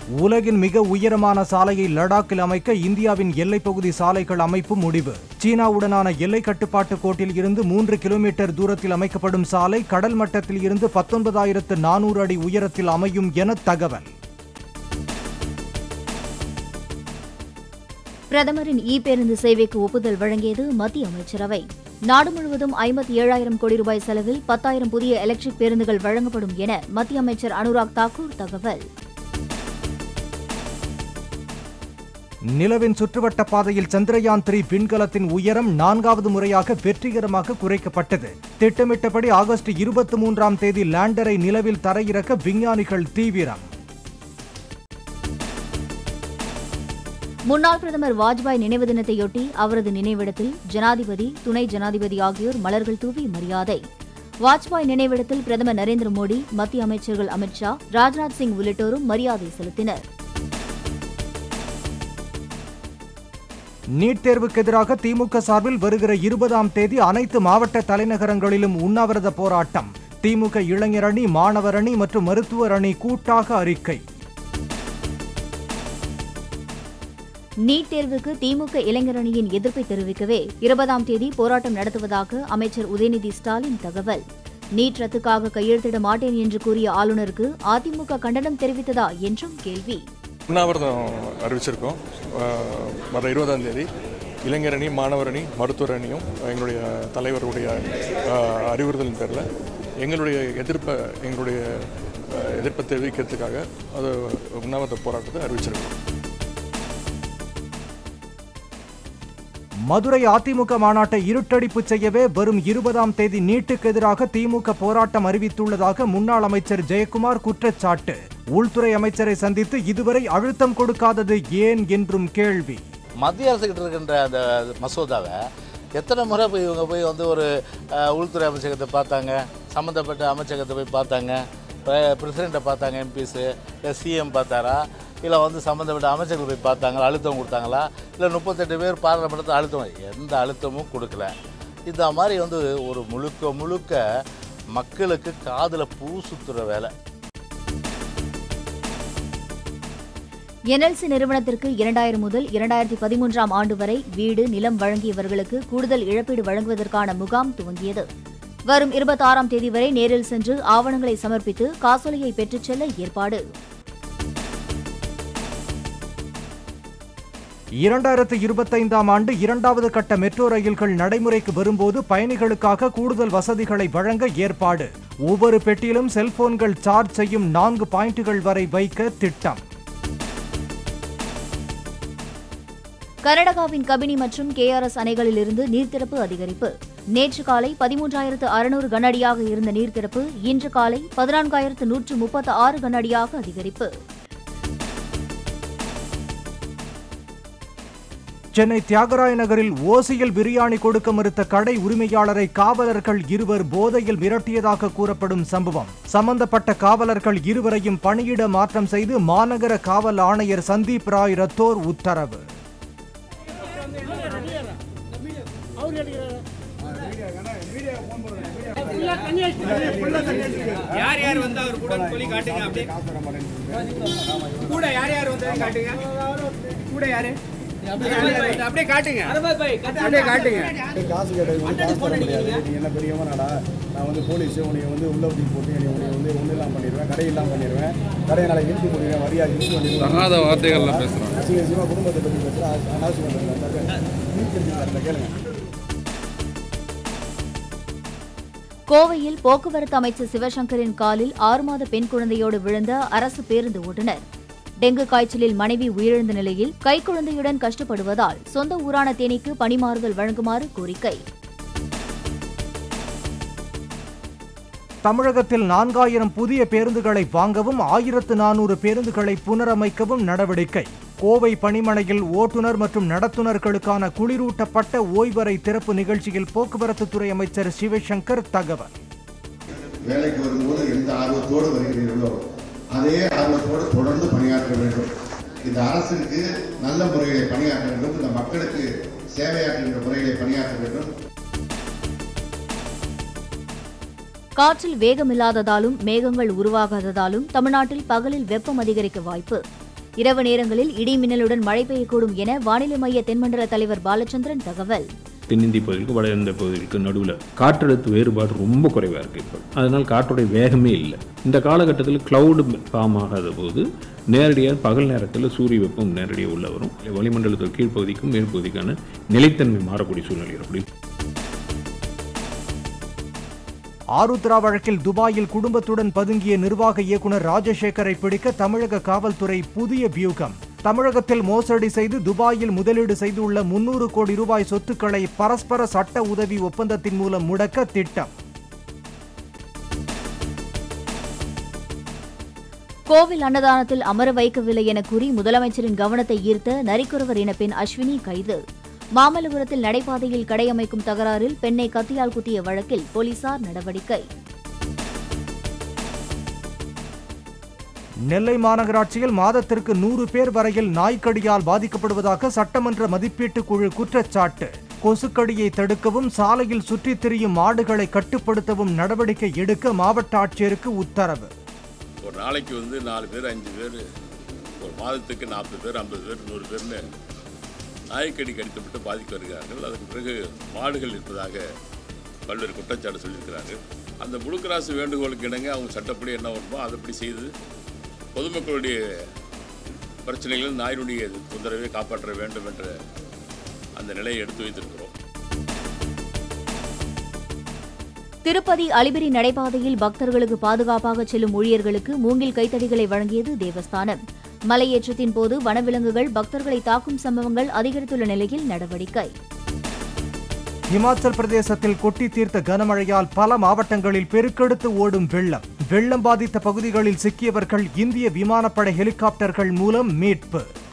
உலகின் மிக உயரமான சாலையை லடாக்கில் அமைக்க இந்தியாவின் எல்லைப்பகுதி சாலைகள் அமைப்பு முடிவு சீனாவுடனான எல்லை கட்டுப்பாட்டு கோட்டில் இருந்து மூன்று கிலோமீட்டர் தூரத்தில் அமைக்கப்படும் சாலை கடல் மட்டத்தில் இருந்து பத்தொன்பதாயிரத்து நானூறு அடி உயரத்தில் அமையும் என தகவல் பிரதமரின் இ பேருந்து சேவைக்கு ஒப்புதல் வழங்கியது மத்திய அமைச்சரவை நாடு முழுவதும் ஐம்பத்தி ஏழாயிரம் கோடி ரூபாய் செலவில் பத்தாயிரம் புதிய எலக்ட்ரிக் பேருந்துகள் வழங்கப்படும் என மத்திய அமைச்சர் அனுராக் தாக்கூர் தகவல் நிலவின் சுற்றுவட்ட பாதையில் சந்திரயான் த்ரீ விண்கலத்தின் உயரம் நான்காவது முறையாக வெற்றிகரமாக குறைக்கப்பட்டது திட்டமிட்டபடி ஆகஸ்ட் இருபத்தி மூன்றாம் தேதி லேண்டரை நிலவில் தரையிறக்க விஞ்ஞானிகள் தீவிரம் முன்னாள் பிரதமர் வாஜ்பாய் நினைவு தினத்தையொட்டி அவரது நினைவிடத்தில் ஜனாதிபதி துணை ஜனாதிபதி ஆகியோர் மலர்கள் தூவி மரியாதை வாஜ்பாய் நினைவிடத்தில் பிரதமர் நரேந்திர மோடி மத்திய அமைச்சர்கள் அமித் ஷா ராஜ்நாத் சிங் உள்ளிட்டோரும் மரியாதை செலுத்தினர் நீட் தேர்வுக்கு எதிராக திமுக சார்பில் வருகிற இருபதாம் தேதி அனைத்து மாவட்ட தலைநகரங்களிலும் உண்ணாவிரத போராட்டம் திமுக இளைஞர் அணி மாணவர் அணி மற்றும் மருத்துவர் அணி கூட்டாக அறிக்கை நீட் தேர்வுக்கு திமுக இளைஞர் அணியின் எதிர்ப்பை தெரிவிக்கவே இருபதாம் தேதி போராட்டம் நடத்துவதாக அமைச்சர் உதயநிதி ஸ்டாலின் தகவல் நீட் ரத்துக்காக கையெழுத்திட மாட்டேன் என்று கூறிய ஆளுநருக்கு அதிமுக கண்டனம் தெரிவித்ததா என்றும் கேள்வி உண்ணாவிரதம் அறிவிச்சிருக்கோம் அஹ், வர இருபதாம் தேதி இளைஞர் அணி மாணவர் அணி மருத்துவர் அணியும் எங்களுடைய தலைவருடைய அஹ், அறிவுறுத்தலின் பேரில் எங்களுடைய எதிர்ப்பை எங்களுடைய அஹ், எதிர்ப்பை தெரிவிக்கிறதுக்காக அது உண்ணாவிரத போராட்டத்தை அறிவிச்சிருக்கோம் மதுரை அதிமுக மாநாட்டை இருட்டடிப்பு செய்யவே வரும் இருபதாம் தேதி நீட்டுக்கு எதிராக திமுக போராட்டம் அறிவித்துள்ளதாக முன்னாள் அமைச்சர் ஜெயக்குமார் குற்றச்சாட்டு உள்துறை அமைச்சரை சந்தித்து இதுவரை அழுத்தம் கொடுக்காதது ஏன் என்றும் கேள்வி மத்திய அரசுகிட்ட இருக்கின்ற அந்த மசோதாவை எத்தனை முறை போய் இவங்க போய் வந்து ஒரு அஹ், உள்துறை அமைச்சகத்தை பார்த்தாங்க சம்மந்தப்பட்ட அமைச்சகத்தை போய் பார்த்தாங்க பிரசிடெண்ட்டை பார்த்தாங்க எம்பிஸு இல்லை சிஎம் பார்த்தாரா இல்லை வந்து சம்மந்தப்பட்ட அமைச்சர்கள் போய் பார்த்தாங்களா அழுத்தம் கொடுத்தாங்களா இல்லை முப்பத்தெட்டு பேர் பாராளுமன்றத்தில் அழுத்தம் எந்த அழுத்தமும் கொடுக்கல இந்த மாதிரி வந்து ஒரு முழுக்க முழுக்க மக்களுக்கு காதில் பூ சுத்துற வேலை என்எல்சி நிறுவனத்திற்கு இரண்டாயிரம் முதல் இரண்டாயிரத்தி பதிமூன்றாம் ஆண்டு வரை வீடு நிலம் வழங்கியவர்களுக்கு கூடுதல் இழப்பீடு வழங்குவதற்கான முகாம் துவங்கியது வரும் இருபத்தாறாம் தேதி வரை நேரில் சென்று ஆவணங்களை சமர்ப்பித்து காசோலையை பெற்றுச் செல்ல ஏற்பாடு இரண்டாயிரத்து இருபத்தைந்தாம் ஆண்டு இரண்டாவது கட்ட மெட்ரோ ரயில்கள் நடைமுறைக்கு வரும்போது பயணிகளுக்காக கூடுதல் வசதிகளை வழங்க ஏற்பாடு ஒவ்வொரு பெட்டியிலும் செல்போன்கள் சார்ஜ் செய்யும் நான்கு பாயிண்டுகள் வரை வைக்க திட்டம் கர்நாடகாவின் கபினி மற்றும் கேஆர்எஸ் அணைகளிலிருந்து நீர்த்திறப்பு அதிகரிப்பு நேற்று காலை பதிமூன்றாயிரத்து அறுநூறு கனஅடியாக இருந்த நீர்த்திறப்பு இன்று காலை பதினான்காயிரத்து நூற்று முப்பத்து ஆறு கனஅடியாக அதிகரிப்பு சென்னை தியாகராய நகரில் ஓசியில் பிரியாணி கொடுக்க மறுத்த கடை உரிமையாளரை காவலர்கள் இருவர் போதையில் மிரட்டியதாக கூறப்படும் சம்பவம் சம்பந்தப்பட்ட காவலர்கள் இருவரையும் பணியிட மாற்றம் செய்து மாநகர காவல் ஆணையர் சந்தீப் ராய் ரத்தோர் உத்தரவு யார் யார் வந்து அவர் கூட சொல்லி காட்டுங்க அப்படியே கூட யார் யார் வந்தாலும் காட்டுங்க கூட யாரு அப்படியே யார் யார் வந்து- அப்படியே காட்டுங்க அப்படியே காட்டுங்க காசு கேட்டது வந்து காசு தர முடியாது நீ என்ன பெரியவனாடா நான் வந்து போலீஸ் உன்னை வந்து உள்ள தூக்கி போட்டு என்னை உன்னை வந்து ஒன்றும் இல்லாமல் பண்ணிடுவேன் கடை இல்லாமல் பண்ணிடுவேன் கடையை நாளைக்கு இழுத்து போடுவேன் வரியா இழுத்து பண்ணிடுவேன் தகாத வார்த்தைகள்லாம் பேசுகிறாங்க அசிங்க அசிங்கமாக குடும்பத்தை பற்றி பேசுகிறேன் அனாவசி பண்ணுறேன் கேளுங்க கோவையில் போக்குவரத்து அமைச்சர் சிவசங்கரின் காலில் ஆறு மாத பெண் குழந்தையோடு விழுந்த அரசு பேருந்து ஓட்டுநர் டெங்கு காய்ச்சலில் மனைவி உயிரிழந்த நிலையில் கைக்குழந்தையுடன் கஷ்டப்படுவதால் சொந்த ஊரான தேனிக்கு பணிமாறுதல் வழங்குமாறு கோரிக்கை தமிழகத்தில் நான்காயிரம் புதிய பேருந்துகளை வாங்கவும் ஆயிரத்து நானூறு பேருந்துகளை புனரமைக்கவும் நடவடிக்கை கோவை பணிமனையில் ஓட்டுநர் மற்றும் நடத்துனர்களுக்கான குளிரூட்டப்பட்ட ஓய்வறை திறப்பு நிகழ்ச்சியில் போக்குவரத்து துறை அமைச்சர் சிவசங்கர் தகவல் வேலைக்கு வரும்போது எந்த ஆர்வத்தோடு வருகிறீர்களோ அதே ஆர்வத்தோடு தொடர்ந்து பணியாற்ற வேண்டும் இந்த அரசுக்கு நல்ல முறையிலே பணியாற்ற வேண்டும் இந்த மக்களுக்கு சேவையாற்றுகின்ற முறையிலே பணியாற்ற வேண்டும் காற்றில் வேகமில்லாததாலும் மேகங்கள் உருவாகாததாலும் தமிழ்நாட்டில் பகலில் வெப்பம் அதிகரிக்க வாய்ப்பு இரவு நேரங்களில் இடி மின்னலுடன் மழை பெய்யக்கூடும் என வானிலை மைய தென்மண்டல தலைவர் பாலச்சந்திரன் தகவல் தென்னிந்திய பகுதிக்கு வட இந்திய பகுதிக்கு நடுவில் காற்றழுத்த வேறுபாடு ரொம்ப குறைவாக இருக்குது இப்போ அதனால் காற்றுடைய வேகமே இல்லை இந்த காலகட்டத்தில் கிளவுடு ஃபார்ம் ஆகாத போது நேரடியாக பகல் நேரத்தில் சூரிய வெப்பம் நேரடியாக உள்ள வரும் வளிமண்டலத்தில் கீழ்ப்பகுதிக்கும் மேற்பகுதிக்கான நிலைத்தன்மை மாறக்கூடிய சூழ்நிலை ஏற்படும் ஆருத்ரா வழக்கில் துபாயில் குடும்பத்துடன் பதுங்கிய நிர்வாக இயக்குனர் ராஜசேகரை பிடிக்க தமிழக காவல்துறை புதிய வியூகம் தமிழகத்தில் மோசடி செய்து துபாயில் முதலீடு செய்துள்ள முன்னூறு கோடி ரூபாய் சொத்துக்களை பரஸ்பர சட்ட உதவி ஒப்பந்தத்தின் மூலம் முடக்க திட்டம் கோவில் அன்னதானத்தில் அமர வைக்கவில்லை என கூறி முதலமைச்சரின் கவனத்தை ஈர்த்த நரிக்குறவர் இன பெண் அஸ்வினி கைது மாமல்லபுரத்தில் நடைபாதையில் கடை அமைக்கும் தகராறில் பெண்ணை கத்தியால் குத்திய வழக்கில் போலீசார் நடவடிக்கை நெல்லை மாநகராட்சியில் மாதத்திற்கு நூறு பேர் வரையில் நாய்க்கடியால் பாதிக்கப்படுவதாக சட்டமன்ற மதிப்பீட்டு குழு குற்றச்சாட்டு கொசுக்கடியை தடுக்கவும் சாலையில் சுற்றித் திரியும் மாடுகளை கட்டுப்படுத்தவும் நடவடிக்கை எடுக்க மாவட்ட ஆட்சியருக்கு உத்தரவு ஒரு நாளைக்கு வந்து நாலு பேர் அஞ்சு பேர் ஒரு மாதத்துக்கு நாற்பது பேர் ஐம்பது பேர் நூறு பேர்னு நாய்க்கடி கடித்துப்பட்டு பாதிக்க வருகிறார்கள் அதுக்கு பிறகு மாடுகள் இருப்பதாக பல்வேறு குற்றச்சாட்டு சொல்லியிருக்கிறார்கள் அந்த ப்ளூ கிராஸ் வேண்டுகோளுக்கு இணங்க அவங்க சட்டப்படி என்ன வருமோ அதைப்படி செய்து பொதுமக்களுடைய பிரச்சனைகளில் நாயினுடைய தொந்தரவை காப்பாற்ற வேண்டும் என்ற அந்த நிலையை எடுத்து வைத்திருக்கிறோம் திருப்பதி அலிபிரி நடைபாதையில் பக்தர்களுக்கு பாதுகாப்பாக செல்லும் ஊழியர்களுக்கு மூங்கில் கைத்தடிகளை வழங்கியது தேவஸ்தானம் மலையேற்றத்தின் போது வனவிலங்குகள் பக்தர்களை தாக்கும் சம்பவங்கள் அதிகரித்துள்ள நிலையில் நடவடிக்கை இமாச்சல் பிரதேசத்தில் கொட்டி தீர்த்த கனமழையால் பல மாவட்டங்களில் பெருக்கெடுத்து ஓடும் வெள்ளம் வெள்ளம் பாதித்த பகுதிகளில் சிக்கியவர்கள் இந்திய விமானப்படை ஹெலிகாப்டர்கள் மூலம் மீட்பு